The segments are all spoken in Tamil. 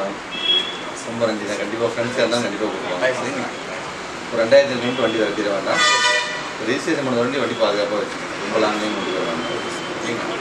கொடுக்கலாம் ரொம்ப நன்றி தான் கண்டிப்பாக ஃப்ரெண்ட்ஸ் இருந்தாலும் கண்டிப்பாக கொடுக்கலாம் சரிங்களா ஒரு ரெண்டாயிரத்தி கிலோமீட்டர் வண்டி வரத்திட வேண்டாம் ரெஜிஸ்ட்ரேஷன் பண்ண வண்டி வண்டி பாதுகாப்பாக வச்சுக்கணும் ரொம்ப லாங்லேயும் கொண்டு வர வேண்டாம் சரிங்களா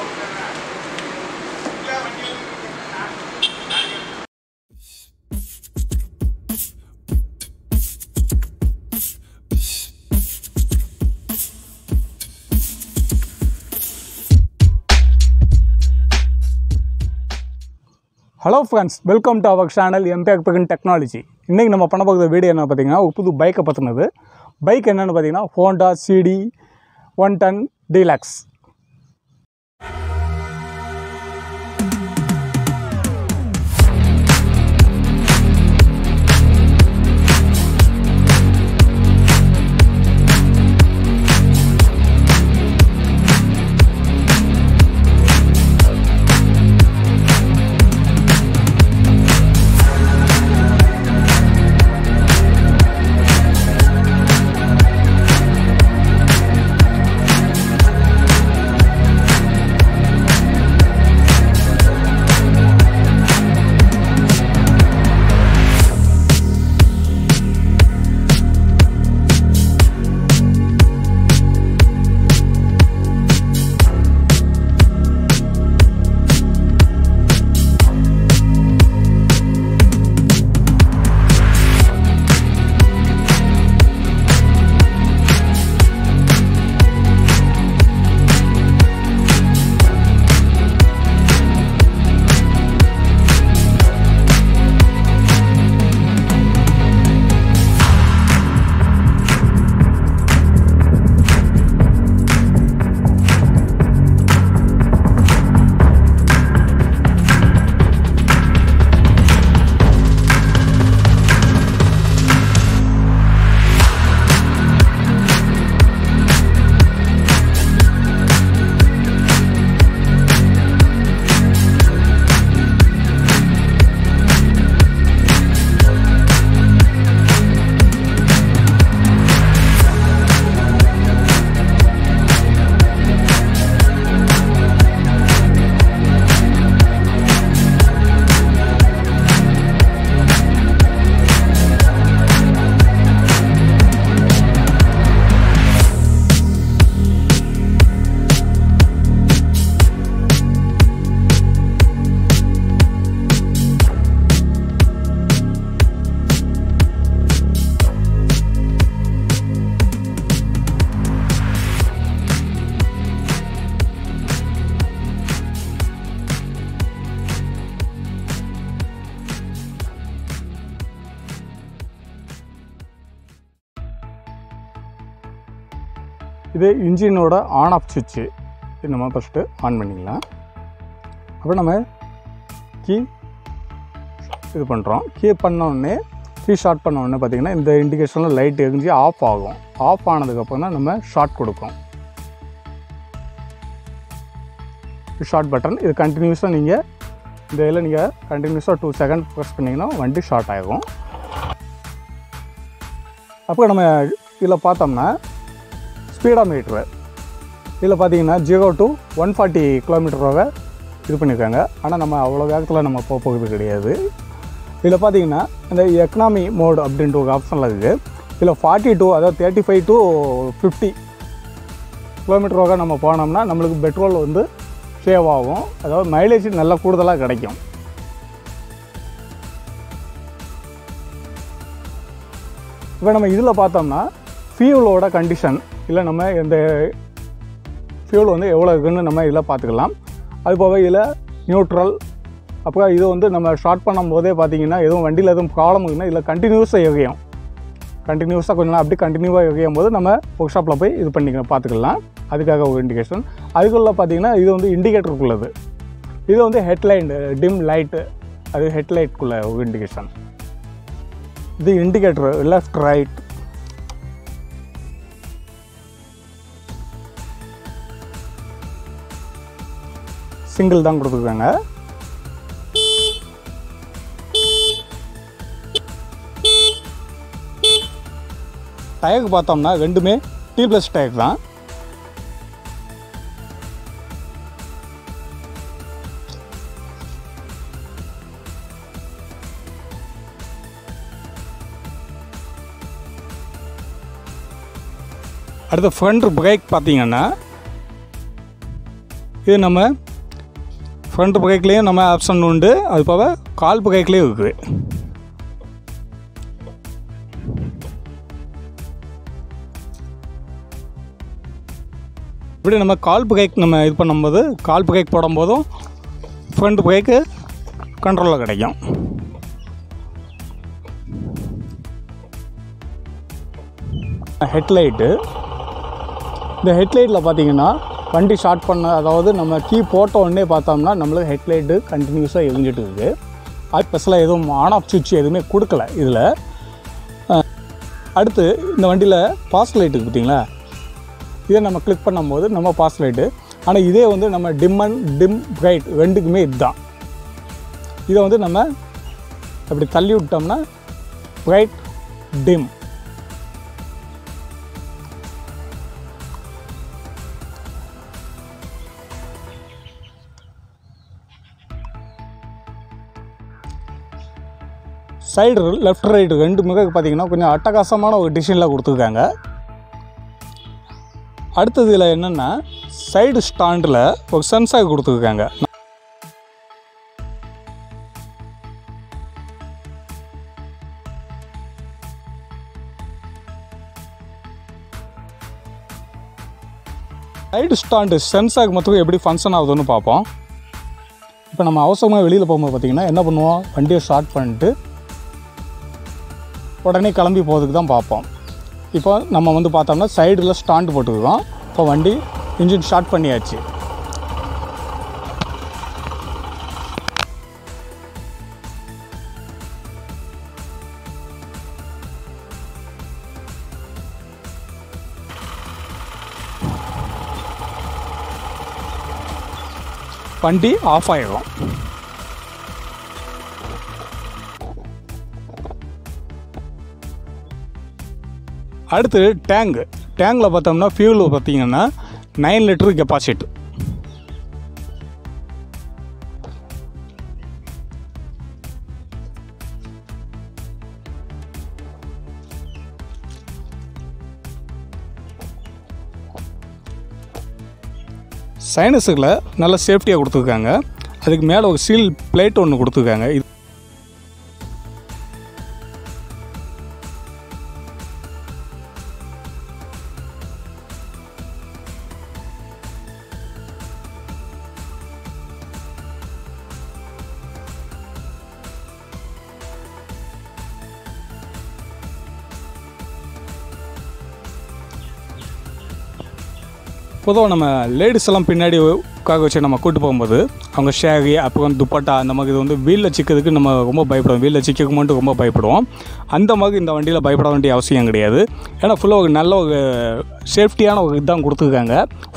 hello friends welcome to our channel எம்பேக் பெகன் டெக்னாலஜி இன்றைக்கி நம்ம பண்ண போகிற வீடியோ என்ன பார்த்தீங்கன்னா ஒரு புது பைக்கை பற்றினது பைக் என்னென்னு பார்த்தீங்கன்னா Honda CD one ten deluxe இது இன்ஜினோட ஆன் ஆஃப் சுவிட்சு இது நம்ம ஃபஸ்ட்டு ஆன் பண்ணிக்கலாம் அப்புறம் நம்ம கீ இது பண்ணுறோம் கீ பண்ண உடனே கீ ஷார்ட் பண்ண உடனே பார்த்திங்கன்னா இந்த இண்டிகேஷனில் லைட் எரிஞ்சு ஆஃப் ஆகும் ஆஃப் ஆனதுக்கப்புறம் தான் நம்ம ஷார்ட் கொடுக்கும் ஷார்ட் பட்டன் இது கண்டினியூஸாக நீங்கள் இந்த இதில் நீங்கள் கண்டினியூஸாக டூ செகண்ட் ப்ரெஸ் பண்ணிங்கன்னா வண்டி ஷார்ட் ஆகும் அப்போ நம்ம இதில் பார்த்தோம்னா ஸ்பீடா மீட்ரு இதில் பார்த்தீங்கன்னா zero to one forty kilometer வரை இது பண்ணியிருக்காங்க ஆனால் நம்ம அவ்வளோ வேகத்தில் நம்ம போக போகிறது கிடையாது இதில் பார்த்தீங்கன்னா இந்த எக்கனாமி மோடு அப்படின்ட்டு ஒரு ஆப்ஷனில் இருக்குது இதில் ஃபார்ட்டி டூ அதாவது thirty five to fifty kilometer வரை நம்ம போனோம்னா நம்மளுக்கு பெட்ரோல் வந்து சேவ் ஆகும் அதாவது மைலேஜ் நல்லா கூடுதலாக கிடைக்கும் இப்போ நம்ம இதில் பார்த்தோம்னா ஃபியூலோட கண்டிஷன் இல்லை நம்ம இந்த ஃபியூல் வந்து எவ்வளோ இருக்குன்னு நம்ம இதில் பார்த்துக்கலாம் அது போக இதில் நியூட்ரல் அப்போ இது வந்து நம்ம ஷார்ட் பண்ணும்போதே பார்த்தீங்கன்னா எதுவும் வண்டியில் எதுவும் ப்ராப்ளம் இருக்குன்னா இதில் கண்டினியூஸாக எகையும் கண்டினியூஸாக கொஞ்ச நாள் அப்படி கண்டினியூவாக எகையும் போது நம்ம ஒர்க் ஷாப்பில் போய் இது பண்ணிக்க பார்த்துக்கலாம் அதுக்காக ஒரு இண்டிகேஷன் அதுக்குள்ளே பார்த்தீங்கன்னா இது வந்து இண்டிகேட்டருக்குள்ளது இது வந்து ஹெட்லைட் டிம் லைட்டு அது ஹெட்லைட்குள்ளே ஒரு இண்டிகேஷன் இது இண்டிகேட்டர் லெஃப்ட் ரைட் சிங்கிள் தான் கொடுத்துருக்காங்க டயருக்கு பார்த்தோம்னா ரெண்டுமே டி ப்ளஸ் டயர் தான் அடுத்து ஃப்ரண்ட் பிரேக் பார்த்தீங்கன்னா இது நம்ம ஃப்ரண்ட் பிரேக்லேயும் நம்ம ஆப்ஷன் உண்டு அது போக கால் பிரேக்லேயும் இருக்குது இப்படி நம்ம கால் பிரேக் நம்ம இது பண்ணும்போது கால் பிரேக் போடும்போதும் ஃப்ரண்ட் பிரேக்கு கண்ட்ரோலில் கிடைக்கும் ஹெட்லைட்டு இந்த ஹெட்லைட்டில் பார்த்தீங்கன்னா வண்டி ஸ்டார்ட் பண்ண அதாவது நம்ம கீ போட்ட உடனே பார்த்தோம்னா நம்மளுக்கு ஹெட்லைட்டு கண்டினியூஸாக எரிஞ்சிட்டு இருக்குது அது ஸ்பெஷலாக எதுவும் ஆன் ஆஃப் சுவிட்ச் எதுவுமே கொடுக்கல இதில் அடுத்து இந்த வண்டியில் பாஸ் லைட்டு பார்த்தீங்களா இதை நம்ம கிளிக் பண்ணும்போது நம்ம பாஸ் லைட்டு ஆனால் இதே வந்து நம்ம டிம் அண்ட் டிம் பிரைட் ரெண்டுக்குமே இதுதான் இதை வந்து நம்ம அப்படி தள்ளி விட்டோம்னா bright dim side left right ரெண்டு மிக பார்த்தீங்கன்னா கொஞ்சம் அட்டகாசமான ஒரு டிசைனில் கொடுத்துருக்காங்க அடுத்தது இதில் என்னென்னா சைடு ஸ்டாண்டில் ஒரு சென்சார் கொடுத்துருக்காங்க சைடு ஸ்டாண்டு சென்சார் மட்டும் எப்படி ஃபங்க்ஷன் ஆகுதுன்னு பார்ப்போம் இப்போ நம்ம அவசரமாக வெளியில் போகும்போது பார்த்திங்கன்னா என்ன பண்ணுவோம் வண்டியை ஸ்டார்ட் பண்ணிட்டு உடனே கிளம்பி போகிறதுக்கு தான் பார்ப்போம் இப்போ நம்ம வந்து பார்த்தோம்னா சைடில் ஸ்டாண்டு போட்டுருக்கோம் இப்போ வண்டி இன்ஜின் ஸ்டார்ட் பண்ணியாச்சு வண்டி ஆஃப் ஆயிடும் அடுத்து டேங்க் டேங்கில் பார்த்தோம்னா ஃபியூல் பார்த்தீங்கன்னா நைன் லிட்டர் கெப்பாசிட்டி சைனஸுகளை நல்ல சேஃப்டியாக கொடுத்துருக்காங்க அதுக்கு மேலே ஒரு சீல் பிளேட் ஒன்று கொடுத்துருக்காங்க இது பொதுவாக நம்ம லேடிஸ் எல்லாம் பின்னாடி உட்கார வச்சு நம்ம கூட்டு போகும்போது அவங்க ஷேரி அப்புறம் துப்பட்டா அந்த மாதிரி இது வந்து வீலில் சிக்கிறதுக்கு நம்ம ரொம்ப பயப்படுவோம் வீலில் சிக்கிறதுக்கு மட்டும் ரொம்ப பயப்படுவோம் அந்த மாதிரி இந்த வண்டியில் பயப்பட வேண்டிய அவசியம் கிடையாது ஏன்னா ஃபுல்லாக ஒரு நல்ல ஒரு சேஃப்டியான ஒரு இதுதான் கொடுத்துருக்காங்க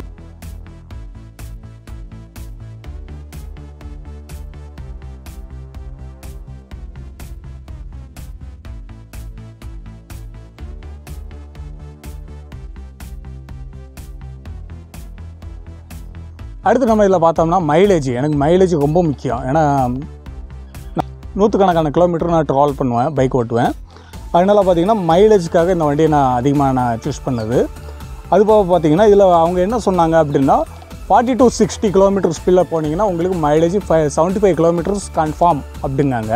அடுத்து நம்ம இதில் பார்த்தோம்னா மைலேஜ் எனக்கு மைலேஜ் ரொம்ப முக்கியம் ஏன்னா நான் நூற்றுக்கணக்கான கிலோமீட்டர் நான் ட்ராவல் பண்ணுவேன் பைக் ஓட்டுவேன் அதனால் பார்த்தீங்கன்னா மைலேஜுக்காக இந்த வண்டியை நான் அதிகமாக நான் சூஸ் பண்ணது அது போக பார்த்தீங்கன்னா இதில் அவங்க என்ன சொன்னாங்க அப்படின்னா ஃபார்ட்டி டு சிக்ஸ்டி கிலோமீட்டர் ஸ்பீடில் போனீங்கன்னா உங்களுக்கு mileage five seventy five kilometers confirm அப்படின்னாங்க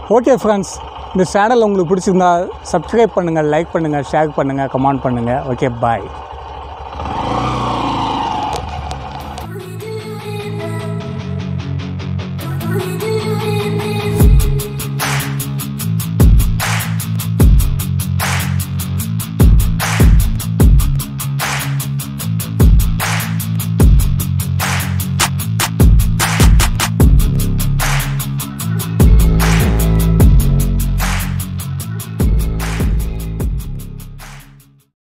ஓகே ஃப்ரெண்ட்ஸ் இந்த சேனல் உங்களுக்கு பிடிச்சிருந்தா சப்ஸ்கிரைப் பண்ணுங்கள் லைக் பண்ணுங்கள் ஷேர் பண்ணுங்கள் கமெண்ட் பண்ணுங்கள் ஓகே பாய்